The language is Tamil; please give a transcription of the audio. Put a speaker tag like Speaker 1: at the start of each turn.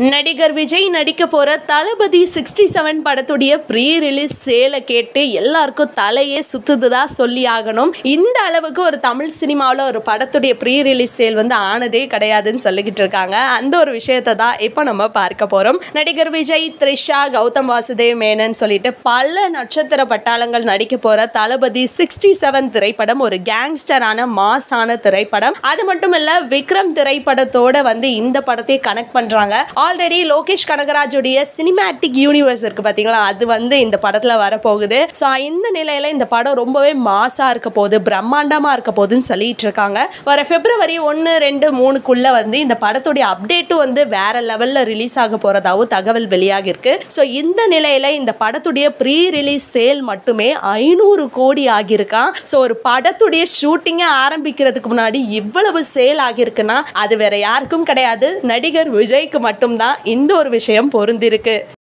Speaker 1: நடிகர் விஜய் நடிக்க போற தளபதி சிக்ஸ்டி செவன் படத்துடைய ப்ரீ ரிலீஸ் சேலை கேட்டு எல்லாருக்கும் தலையே சுத்துதுதான் சொல்லி ஆகணும் இந்த அளவுக்கு ஒரு தமிழ் சினிமாவில் ஒரு படத்துடைய ப்ரீ ரிலீஸ் சேல் வந்து ஆனதே கிடையாதுன்னு சொல்லிக்கிட்டு இருக்காங்க அந்த ஒரு விஷயத்தை தான் இப்போ நம்ம பார்க்க போறோம் நடிகர் விஜய் த்ரிஷா கௌதம் வாசுதேவ் மேனன் சொல்லிட்டு பல நட்சத்திர பட்டாளங்கள் நடிக்க போற தளபதி சிக்ஸ்டி செவன் திரைப்படம் ஒரு கேங்ஸ்டரான மாஸான திரைப்படம் அது மட்டும் இல்ல விக்ரம் திரைப்படத்தோட வந்து இந்த படத்தை கனெக்ட் பண்றாங்க ஆல்ரெடி லோகேஷ் கனகராஜுடைய சினிமேட்டிக் யூனிவர்ஸ் இருக்கு பாத்தீங்களா அது வந்து இந்த படத்துல வரப்போகுது ஸோ இந்த நிலையில இந்த படம் ரொம்பவே மாசா இருக்க போகுது பிரம்மாண்டமா இருக்க போகுதுன்னு சொல்லிட்டு இருக்காங்க வர பிப்ரவரி ஒன்று ரெண்டு மூணுக்குள்ள வந்து இந்த படத்துடைய அப்டேட்டும் வந்து வேற லெவல்ல ரிலீஸ் ஆக போறதாவும் தகவல் வெளியாகி இருக்கு ஸோ இந்த நிலையில இந்த படத்துடைய ப்ரீ ரிலீஸ் சேல் மட்டுமே ஐநூறு கோடி ஆகியிருக்கான் ஸோ ஒரு படத்துடைய ஷூட்டிங்கை ஆரம்பிக்கிறதுக்கு முன்னாடி இவ்வளவு சேல் ஆகியிருக்குன்னா அது வேற யாருக்கும் கிடையாது நடிகர் விஜய்க்கு மட்டும்தான் இந்த ஒரு விஷயம் பொருந்திருக்கு